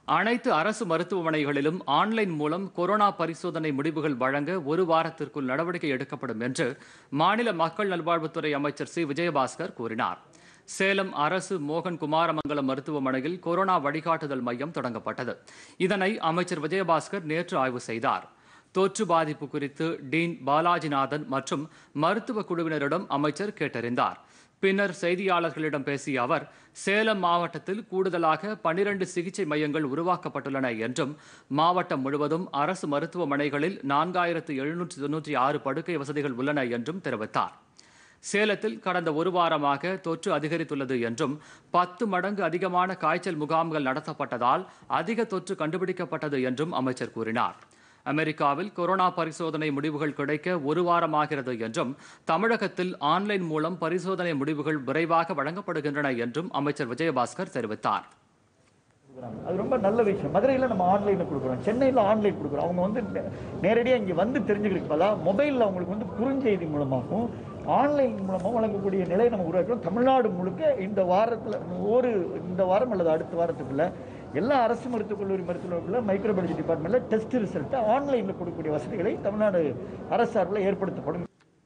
அனைத்து அரசு மருத்துவமனைகளிலும் ஆன்லைன் மூலம் கொரோனா பரிசோதனை முடிவுகள் வழங்க ஒரு வாரத்திற்குள் நடவடிக்கை எடுக்கப்படும் என்று மாநில மக்கள் நல்வாழ்வுத்துறை அமைச்சர் சி விஜயபாஸ்கர் கூறினார் சேலம் அரசு மோகன் குமாரமங்கலம் மருத்துவமனையில் கொரோனா வழிகாட்டுதல் மையம் தொடங்கப்பட்டது இதனை அமைச்சர் விஜயபாஸ்கர் நேற்று ஆய்வு செய்தார் தொற்று பாதிப்பு குறித்து டீன் பாலாஜிநாதன் மற்றும் மருத்துவ குழுவினரிடம் அமைச்சர் கேட்டறிந்தார் பின்னர் செய்தியாளர்களிடம் பேசிய அவர் சேலம் மாவட்டத்தில் கூடுதலாக பனிரண்டு சிகிச்சை மையங்கள் உருவாக்கப்பட்டுள்ளன என்றும் மாவட்டம் முழுவதும் அரசு மருத்துவமனைகளில் நான்காயிரத்து எழுநூற்று தொன்னூற்றி ஆறு படுக்கை வசதிகள் உள்ளன என்றும் தெரிவித்தார் சேலத்தில் கடந்த ஒரு வாரமாக தொற்று அதிகரித்துள்ளது என்றும் பத்து மடங்கு அதிகமான காய்ச்சல் முகாம்கள் நடத்தப்பட்டதால் அதிக தொற்று கண்டுபிடிக்கப்பட்டது என்றும் அமைச்சர் கூறினார் அமெரிக்காவில் கொரோனா பரிசோதனை முடிவுகள் கிடைக்க ஒரு வாரமாகிறது என்றும் தமிழகத்தில் ஆன்லைன் மூலம் பரிசோதனை முடிவுகள் விரைவாக வழங்கப்படுகின்றன என்றும் அமைச்சர் விஜயபாஸ்கர் தெரிவித்தார் கொடுக்குறாங்க. அது ரொம்ப நல்ல விஷயம் மதுரையில் நம்ம ஆன்லைனில் கொடுக்குறோம் சென்னையில் ஆன்லைன் கொடுக்குறோம் அவங்க வந்து நே- நேரடியாக இங்கே வந்து தெரிஞ்சுக்கிறதுக்கு பதிலாக மொபைலில் அவங்களுக்கு வந்து குறுஞ்செய்தி மூலமாகவும் ஆன்லைன் மூலமாக வழங்கக்கூடிய நிலையை நம்ம உருவாக்கிறோம் தமிழ்நாடு முழுக்க இந்த வாரத்தில் ஒரு இந்த வாரம் அல்லது அடுத்த வாரத்துக்குள்ள எல்லா அரசு மருத்துவக் கல்லூரி மருத்துவக்குள்ள மைக்ரோபயாலஜி டிபார்ட்மெண்ட்டில் டெஸ்ட் ரிசல்ட்டை ஆன்லைனில் கொடுக்கக்கூடிய வசதிகளை தமிழ்நாடு அரசு சார்பில் ஏற்படுத்தப்படும்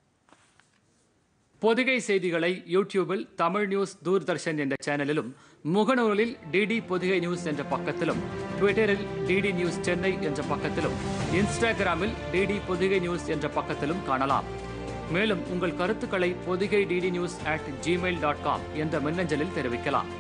பொதிகை செய்திகளை யூடியூபில் தமிழ் நியூஸ் தூர்தர்ஷன் என்ற சேனலிலும் முகநூலில் டிடி பொதிகை நியூஸ் என்ற பக்கத்திலும் ட்விட்டரில் டிடி நியூஸ் சென்னை என்ற பக்கத்திலும் இன்ஸ்டாகிராமில் டிடி பொதிகை நியூஸ் என்ற பக்கத்திலும் காணலாம் மேலும் உங்கள் கருத்துக்களை Pothigai DD news at Gmail dot com என்ற மின்னஞ்சலில் தெரிவிக்கலாம்